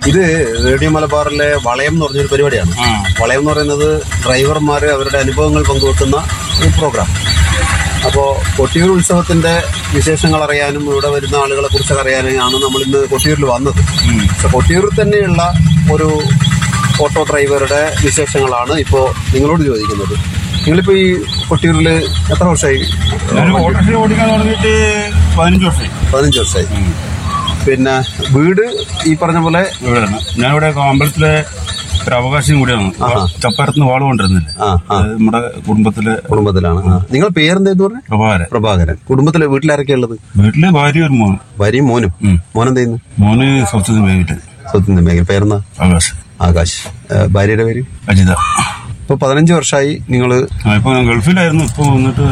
ഇത് റേഡിയോ മലബാറിലെ വളയം എന്ന് പറഞ്ഞൊരു പരിപാടിയാണ് ആ വളയം എന്ന് പറയുന്നത് ഡ്രൈവർമാർ അവരുടെ അനുഭവങ്ങൾ പങ്കുവെക്കുന്ന ഒരു പ്രോഗ്രാം അപ്പോൾ കൊട്ടിയൂർ ഉത്സവത്തിന്റെ വിശേഷങ്ങൾ അറിയാനും ഇവിടെ വരുന്ന ആളുകളെ കുറിച്ചൊക്കെ അറിയാനും ആണ് നമ്മൾ ഇന്ന് കൊട്ടിയൂരിൽ വന്നത് ഉം. പക്ഷെ കൊട്ടിയൂരിൽ തന്നെയുള്ള ഒരു ഓട്ടോ ഡ്രൈവറുടെ വിശേഷങ്ങളാണ് ഇപ്പോൾ നിങ്ങളോട് ചോദിക്കുന്നത് നിങ്ങളിപ്പോൾ ഈ കൊട്ടിയൂരിൽ എത്ര വർഷമായി ഞാൻ ഓട്ടോറിക്ഷ ഓടിക്കാൻ തുടങ്ങിയിട്ട് പതിനഞ്ച് വർഷമായി പതിനഞ്ച് വർഷമായി പിന്നെ വീട് ഈ പറഞ്ഞ പോലെ ഇവിടെയാണ് ഞാനിവിടെ അമ്പലത്തിലെ ഒരു അവകാശം കൂടിയാണ് ആഹാ. ചപ്പാരത്തിന് വാള് കൊണ്ടിരുന്നില്ല ആ ആ നമ്മുടെ കുടുംബത്തിലെ കുടുംബത്തിലാണ് ആ നിങ്ങൾ പേരെന്തെന്ന് പറഞ്ഞേ പ്രഭാകരൻ പ്രഭാകരൻ കുടുംബത്തിലെ വീട്ടിലാരൊക്കെ ഉള്ളത് വീട്ടില് ഭാര്യ ഒരു മോൻ ഭാര്യയും മോനും ഉം. മോനെന്ത് ചെയ്യുന്നു മോന് സ്വസ്ഥത മേഖല സ്വത്തിന്റെ മേഖല പേരെന്നാ അവകാശം ആകാശ് ഏ, ഭാര്യയുടെ പേര് അജിത ഇപ്പൊ പതിനഞ്ച് വർഷമായി നിങ്ങൾ ആ, ഇപ്പൊ ഞാൻ ഗൾഫിലായിരുന്നു ഇപ്പൊ വന്നിട്ട്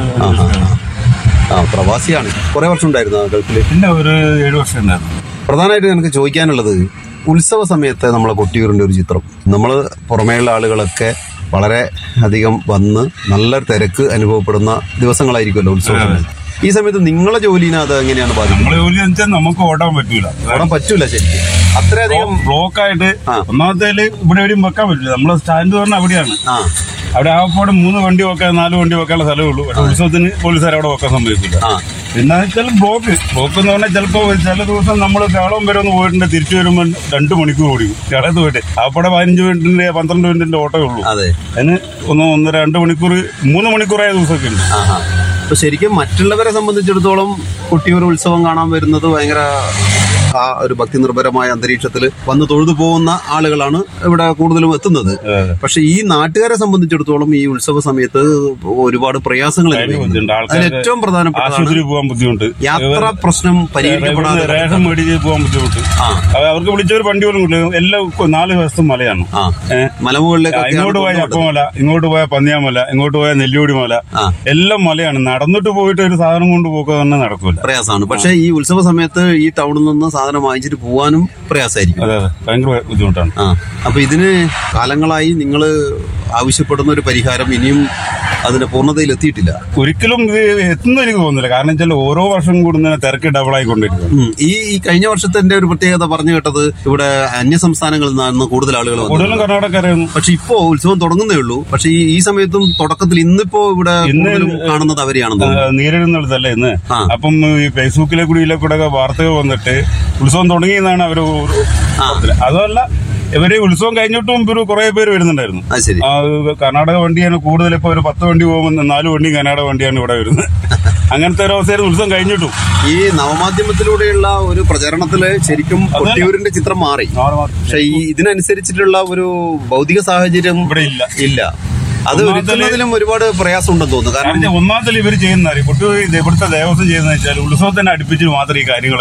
ആ പ്രവാസിയാണ് കുറെ വർഷം ഉണ്ടായിരുന്നു ആ ഗൾഫില് പിന്നെ ഒരു ഏഴു വർഷം ഉണ്ടായിരുന്നു പ്രധാനമായിട്ട് എനിക്ക് ചോദിക്കാനുള്ളത് ഉത്സവ സമയത്ത് നമ്മളെ കൊട്ടിയൂരിന്റെ ഒരു ചിത്രം നമ്മൾ പുറമേയുള്ള ആളുകളൊക്കെ വളരെ അധികം വന്ന് നല്ല തിരക്ക് അനുഭവപ്പെടുന്ന ദിവസങ്ങളായിരിക്കുമല്ലോ ഉത്സവ സമയത്ത് ഈ സമയത്ത് നിങ്ങളെ ജോലിനെ അത് എങ്ങനെയാണ് ബാധിക്കുന്നത് നമ്മളെ ജോലി വെച്ചാൽ നമുക്ക് ഓടാൻ പറ്റൂല ഓടാൻ പറ്റൂല ശരിക്കും അത്രയധികം ബ്ലോക്ക് ആയിട്ട് ആ. ഒന്നാമത്തേല് ഇവിടെ എവിടെയും വെക്കാൻ പറ്റില്ല നമ്മളെ സ്റ്റാൻഡ് പറഞ്ഞാൽ അവിടെയാണ് ആ അവിടെ ആകപ്പാടെ മൂന്ന് വണ്ടി വെക്കാൻ നാല് വണ്ടി വെക്കാനുള്ള സ്ഥലമേ ഉള്ളൂ പക്ഷെ ഉത്സവത്തിന് പോലീസുകാർ അവിടെ വെക്കാൻ സംഭവിക്കില്ല ആ പിന്നെ വെച്ചാൽ ബ്ലോക്ക് ബ്ലോക്ക് എന്ന് പറഞ്ഞാൽ ചിലപ്പോൾ ചില ദിവസം നമ്മൾ കേളം വരെ ഒന്ന് പോയിട്ടുണ്ട് തിരിച്ചു വരുമ്പോൾ രണ്ട് മണിക്കൂർ ഓടിക്കും കേളത്ത് പോയിട്ട് ആപ്പാടെ പതിനഞ്ച് മിനിറ്റിന്റെ പന്ത്രണ്ട് മിനിറ്റിന്റെ ഓട്ടമേ ഉള്ളൂ അതെ അതിന് ഒന്ന് ഒന്നര രണ്ട് മണിക്കൂർ മൂന്ന് മണിക്കൂറായ ദിവസമൊക്കെ ഉണ്ട് ആഹാ. അപ്പൊ ശരിക്കും മറ്റുള്ളവരെ സംബന്ധിച്ചിടത്തോളം കൊട്ടിയൂർ ഉത്സവം കാണാൻ വരുന്നത് ഭയങ്കര ആ ഒരു ഭക്തി നിർഭരമായ അന്തരീക്ഷത്തിൽ വന്ന് തൊഴുതു പോകുന്ന ആളുകളാണ് ഇവിടെ കൂടുതലും എത്തുന്നത് പക്ഷെ ഈ നാട്ടുകാരെ സംബന്ധിച്ചിടത്തോളം ഈ ഉത്സവ സമയത്ത് ഒരുപാട് പ്രയാസങ്ങൾ അനുഭവിക്കുന്നുണ്ട്. ബുദ്ധിമുട്ട്. അതിൽ ആൾക്കാർക്ക് ഏറ്റവും പ്രധാനപ്പെട്ടതാണ് ആശുപത്രി പോകാൻ ബുദ്ധിമുട്ട് യാത്രാ പ്രശ്നം പരിഹരിക്കപ്പെടാതെ റേഷൻ മേടിച്ച് പോകാൻ ബുദ്ധിമുട്ട് ആ. അത് അവർക്ക് വിളിച്ചൊരു വണ്ടി പോലും കിട്ടില്ല എല്ലാം കൊ- നാല് ദിവസത്തെ മലയാണ് ആ ഏ? മലമുകളിലേക്ക് ഇങ്ങോട്ട് പോയ ചപ്പമല ഇങ്ങോട്ട് പോയ പന്നിയാമല ഇങ്ങോട്ട് പോയ നെല്ലിയോടി മല ആ. എല്ലാം മലയാണ് നടന്നിട്ട് പോയിട്ട് ഒരു സാധനം കൊണ്ട് പോക്കുക തന്നെ നടക്കൂല പ്രയാസമാണ് പക്ഷെ ഈ ഉത്സവ സമയത്ത് ഈ ടൗണിൽ നിന്ന് സാധനം വാങ്ങിച്ചിട്ട് പോകാനും പ്രയാസമായിരിക്കും അതെ അതെ ഭയങ്കര ബുദ്ധിമുട്ടാണ് ആ അപ്പൊ ഇതിന് കാലങ്ങളായി നിങ്ങൾ ആവശ്യപ്പെടുന്ന ഒരു പരിഹാരം ഇനിയും അതിന്റെ പൂർണ്ണതയിൽ എത്തിയിട്ടില്ല ഒരിക്കലും ഇത് എത്തുന്ന എനിക്ക് തോന്നുന്നില്ല കാരണം വെച്ചാൽ ഓരോ വർഷം കൂടുന്നതിന് തിരക്ക് ഡബിൾ ആയിക്കൊണ്ടിരിക്കുന്നു ഉം. ഈ ഈ കഴിഞ്ഞ വർഷത്തിന്റെ ഒരു പ്രത്യേകത പറഞ്ഞു കേട്ടത് ഇവിടെ അന്യ സംസ്ഥാനങ്ങളിൽ നിന്നാണ് കൂടുതൽ ആളുകൾ വന്നത് കൂടുതലും കർണാടകക്കാരായിരുന്നു പക്ഷെ ഇപ്പോ ഉത്സവം തുടങ്ങുന്നേ ഉള്ളൂ പക്ഷെ ഈ ഈ സമയത്തും തുടക്കത്തിൽ ഇന്നിപ്പോ ഇവിടെ ഇന്ന് കൂടുതലും കാണുന്നത് അവരെയാണെന്ന് തോന്നുന്നു നീരെഴുന്നള്ളതല്ലേ ഇന്ന് ആ. അപ്പം ഈ ഫേസ്ബുക്കിലെ കൂടി ഇതിലെ കൂടെ ഒക്കെ വാർത്തകൾ വന്നിട്ട് ഉത്സവം തുടങ്ങിയെന്നാണ് അവർ അതല്ല ഇവര് ഉത്സവം കഴിഞ്ഞിട്ടും ഒരു കുറെ പേര് വരുന്നുണ്ടായിരുന്നു അത് ശരി ആ, കർണാടക വണ്ടിയാണ് കൂടുതൽ ഇപ്പൊ ഒരു പത്ത് വണ്ടി പോകുമ്പോൾ നാല് വണ്ടി കർണാടക വണ്ടിയാണ് ഇവിടെ വരുന്നത് അങ്ങനത്തെ ഒരു അവസ്ഥയായിരുന്നു ഉത്സവം കഴിഞ്ഞിട്ടും ഈ നവമാധ്യമത്തിലൂടെയുള്ള ഒരു പ്രചരണത്തില് ശരിക്കും കൊട്ടിയൂരിന്റെ ചിത്രം മാറി പക്ഷെ ഈ ഇതിനനുസരിച്ചിട്ടുള്ള ഒരു ഭൗതിക സാഹചര്യം ഇവിടെ ഇല്ല ഇല്ല അത് ഒന്നാമത്തെ ഒരുക്കുന്നതിലും ഒരുപാട് പ്രയാസം ഉണ്ടെന്ന് തോന്നുന്നു കാരണം കാരണം ഒന്നാമത്തിൽ ഇവർ ചെയ്യുന്ന കുട്ടി ഇവിടുത്തെ ദേവസ്വം ചെയ്യുന്നത് വെച്ചാൽ ഉത്സവത്തിനെ അടുപ്പിച്ച് മാത്രം ഈ കാര്യങ്ങൾ